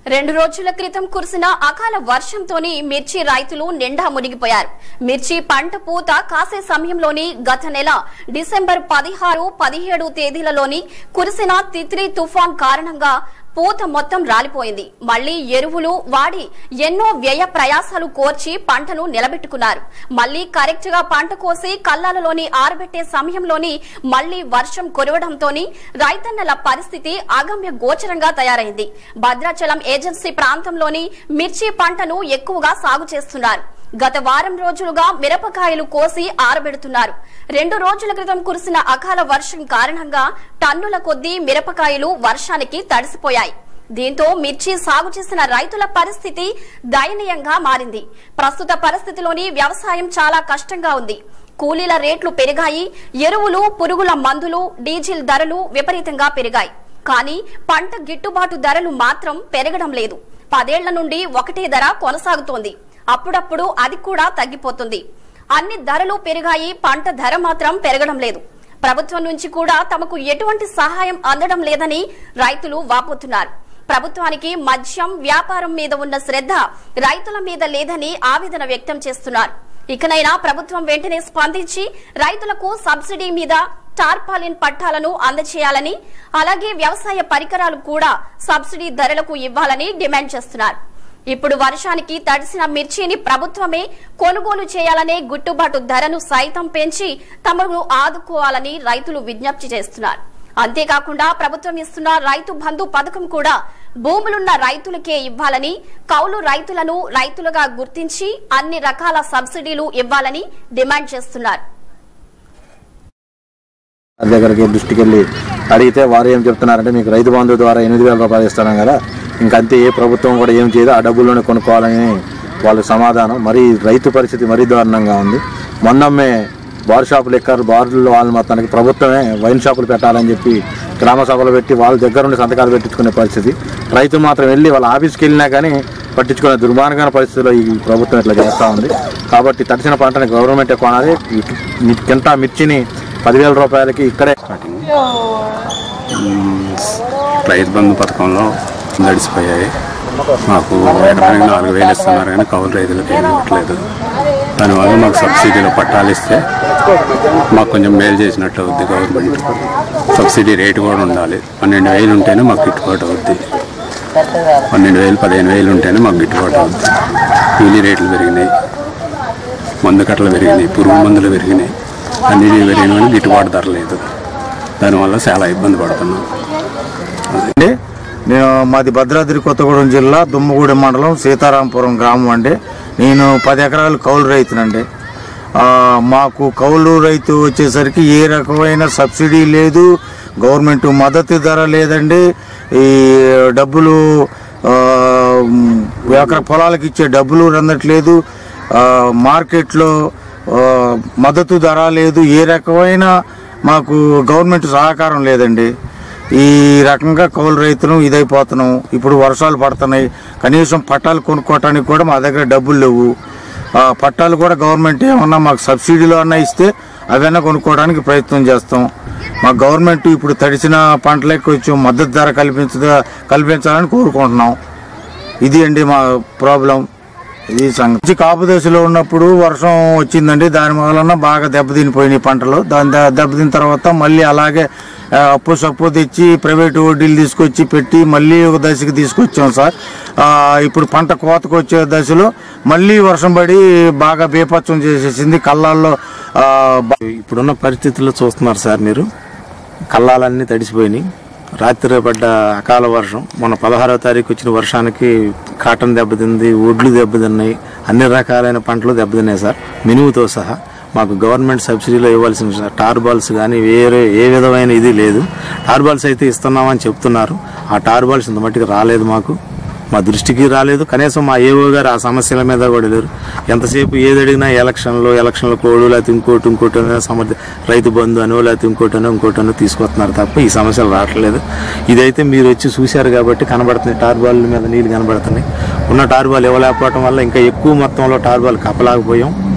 రెండు రోజుల క్రితం కురిసిన అకాల వర్షంతోని మిర్చి రైతులు నిండా మునిగిపోయారు మిర్చి పంట పూత కాసే సమయంలోని గత నెల డిసెంబర్ పదిహారు పదిహేడు తేదీలలోని కురిసిన తిత్లీ తుఫాన్ కారణంగా పూత మొత్తం రాలిపోయింది మళ్లీ ఎరువులు వాడి ఎన్నో వ్యయ ప్రయాసాలు కోర్చి పంటను నిలబెట్టుకున్నారు మళ్లీ కరెక్ట్ గా పంట కోసి కల్లాలలోని ఆరబెట్టే సమయంలోని మళ్లీ వర్షం కురవడంతోని రైతన్నల పరిస్థితి అగమ్య గోచరంగా తయారైంది భద్రాచలం ఏజెన్సీ ప్రాంతంలోని మిర్చి పంటను ఎక్కువగా సాగు చేస్తున్నారు గత వారం రోజులుగా మిరపకాయలు కోసి ఆరబెడుతున్నారు రెండు రోజుల క్రితం కురిసిన అకాల వర్షం కారణంగా టన్నుల కొద్దీ మిరపకాయలు వర్షానికి తడిసిపోయాయి దీంతో మిర్చి సాగు చేసిన రైతుల పరిస్థితి దయనీయంగా మారింది ప్రస్తుత పరిస్థితిలోని వ్యవసాయం చాలా కష్టంగా ఉంది కూలీల రేట్లు పెరిగాయి ఎరువులు పురుగుల మందులు డీజిల్ ధరలు విపరీతంగా పెరిగాయి కానీ పంట గిట్టుబాటు ధరలు మాత్రం పెరగడం లేదు పదేళ్ల నుండి ఒకటే ధర కొనసాగుతోంది అప్పుడప్పుడు అది కూడా తగ్గిపోతుంది అన్ని ధరలు పెరిగాయి పంట ధర మాత్రం పెరగడం లేదు ప్రభుత్వం నుంచి కూడా తమకు ఎటువంటి సహాయం అందడం లేదని రైతులు వాపోతున్నారు ప్రభుత్వానికి మద్యం వ్యాపారం మీద ఉన్న శ్రద్ధ రైతుల మీద లేదని ఆవేదన వ్యక్తం చేస్తున్నారు ఇకనైనా ప్రభుత్వం వెంటనే స్పందించి రైతులకు సబ్సిడీ మీద టార్పాలిన్ పట్టాలను అందజేయాలని అలాగే వ్యవసాయ పరికరాలు కూడా సబ్సిడీ ధరలకు ఇవ్వాలని డిమాండ్ చేస్తున్నారు ఇప్పుడు వర్షానికి తడిసిన మిర్చిని ప్రభుత్వమే కొనుగోలు చేయాలనే గిట్టుబాటు ధరను సైతం పెంచి తమను ఆదుకోవాలని రైతులు విజ్ఞప్తి చేస్తున్నారు అంతేకాకుండా ప్రభుత్వం ఇస్తున్న రైతు బంధు పథకం కూడా భూములున్న రైతులకే ఇవ్వాలని కౌలు రైతులను రైతులుగా గుర్తించి అన్ని రకాల సబ్సిడీలు ఇవ్వాలని డిమాండ్ చేస్తున్నారు వారి దగ్గరికి దృష్టికి వెళ్ళి అడిగితే వారు ఏం చెప్తున్నారంటే మీకు రైతు బంధు ద్వారా ఎనిమిది వేల రూపాయలు ఇస్తున్నాం కదా ఇంకంతే ఏ ప్రభుత్వం కూడా ఏం చేయదు ఆ డబ్బుల్లోనే కొనుక్కోవాలని వాళ్ళ సమాధానం మరి రైతు పరిస్థితి మరీ దారుణంగా ఉంది మొన్నమ్మే బార్ షాపులు ఎక్కారు బార్లు వాళ్ళ మొత్తానికి ప్రభుత్వమే వైన్ షాపులు పెట్టాలని చెప్పి గ్రామ సభలు పెట్టి వాళ్ళ దగ్గర నుండి సంతకాలు పెట్టించుకునే పరిస్థితి రైతు మాత్రం వెళ్ళి వాళ్ళ ఆఫీస్కి వెళ్ళినా కానీ పట్టించుకునే దుర్మార్గమైన పరిస్థితిలో ఈ ప్రభుత్వం ఇట్లా చేస్తూ ఉంది కాబట్టి తడిసిన పంటని గవర్నమెంటే కొనాలి ఈ మి- కింటా మిర్చిని పదివేల రూపాయలకి ఇక్కడే రైతు బంధు పథకంలో నడిచిపోయాయి మాకు ఎకరానికి నాలుగు వేలు ఇస్తున్నారు కానీ కౌలు రైతులకు ఏమి ఇవ్వట్లేదు దానివల్ల మాకు సబ్సిడీలో పట్టాలు ఇస్తే మాకు కొంచెం మేలు చేసినట్టు అవుద్ది గవర్నమెంట్ సబ్సిడీ రేటు కూడా ఉండాలి పన్నెండు వేలు ఉంటేనే మాకు గిట్టుబాటు అవుద్ది పన్నెండు వేలు పదిహేను వేలు ఉంటేనే మాకు గిట్టుబాటు అవుద్ది కూలీ రేట్లు పెరిగినాయి మందు కట్టలు పెరిగినాయి పురుగు మందులు పెరిగినాయి అన్నీ పెరిగినాయి గిట్టుబాటు ధర లేదు దానివల్ల చాలా ఇబ్బంది పడుతున్నాం అండి నేను మాది భద్రాద్రి కొత్తగూడెం జిల్లా దుమ్మగూడెం మండలం సీతారాంపురం గ్రామం అండి నేను పది ఎకరాలు కౌలు రైతునండి ఆ, మాకు కౌలు రైతు వచ్చేసరికి ఏ రకమైన సబ్సిడీ లేదు గవర్నమెంట్ మద్దతు ధర లేదండి ఈ డబ్బులు ఆ, ఎకర పొలాలకు ఇచ్చే డబ్బులు అందట్లేదు ఆ, మార్కెట్లో ఆ, మద్దతు ధర లేదు ఏ రకమైన మాకు గవర్నమెంట్ సహకారం లేదండి ఈ రకంగా కౌలు రైతులు ఇదైపోతున్నాం ఇప్పుడు వర్షాలు పడుతున్నాయి కనీసం పట్టాలు కొనుక్కోవటానికి కూడా మా దగ్గర డబ్బులు లేవు ఆ పట్టాలు కూడా గవర్నమెంట్ ఏమన్నా మాకు సబ్సిడీలో అన్నా ఇస్తే అవన్నా కొనుక్కోవడానికి ప్రయత్నం చేస్తాం మా గవర్నమెంట్ ఇప్పుడు తడిసిన పంటలకు కొంచెం మద్దతు ధర కల్పించ కల్పించాలని కోరుకుంటున్నాం ఇది అండి మా ప్రాబ్లం ఇది సంగతి కాపు దశలో ఉన్నప్పుడు వర్షం వచ్చిందండి దాని వలన బాగా దెబ్బతినిపోయినాయి పంటలు దాని ద- దెబ్బతిన తర్వాత మళ్ళీ అలాగే ఆ, అప్పు సప్పు తెచ్చి ప్రైవేట్ వడ్డీలు తీసుకొచ్చి పెట్టి మళ్ళీ ఒక దశకి తీసుకొచ్చాం సార్ ఆ, ఇప్పుడు పంట కోతకు వచ్చే దశలో మళ్ళీ వర్షం పడి బాగా బీపత్సం చేసేసింది కళ్ళాల్లో ఆ, బా- ఇప్పుడున్న పరిస్థితుల్లో చూస్తున్నారు సార్ మీరు కళ్ళాలన్నీ తడిసిపోయినాయి రాత్రి పడ్డ అకాల వర్షం మొన్న పదహారవ తారీఖు వచ్చిన వర్షానికి కాటన్ దెబ్బతింది ఒడ్లు దెబ్బతిన్నాయి అన్ని రకాలైన పంటలు దెబ్బతిన్నాయి సార్ మినుముతో సహా మాకు గవర్నమెంట్ సబ్సిడీలో ఇవ్వాల్సిన సార్ టార్ బాల్స్ కానీ వేరే ఏ విధమైన ఇది లేదు టార్ బాల్స్ అయితే ఇస్తున్నామని చెప్తున్నారు ఆ టార్ బాల్స్ ఇంత మట్టికి రాలేదు మాకు మా దృష్టికి రాలేదు కనీసం మా ఏవో గారు ఆ సమస్యల మీద కూడా లేరు ఎంతసేపు ఏది అడిగినా ఎలక్షన్లో ఎలక్షన్లో కోడు లేకపోతే ఇంకోటి ఇంకోటి అనో సమర్థ రైతు బంధు అనో లేకపోతే ఇంకోటనో ఇంకోటనో తీసుకొస్తున్నారు తప్ప ఈ సమస్యలు రావట్లేదు ఇదైతే మీరు వచ్చి చూశారు కాబట్టి కనబడుతుంది టార్బాల్ మీద నీళ్ళు కనబడుతున్నాయి ఉన్న టార్బాల్ ఇవ్వలేకపోవడం వల్ల ఇంకా ఎక్కువ మొత్తంలో టార్బాల్ కప్పలేకపోయాం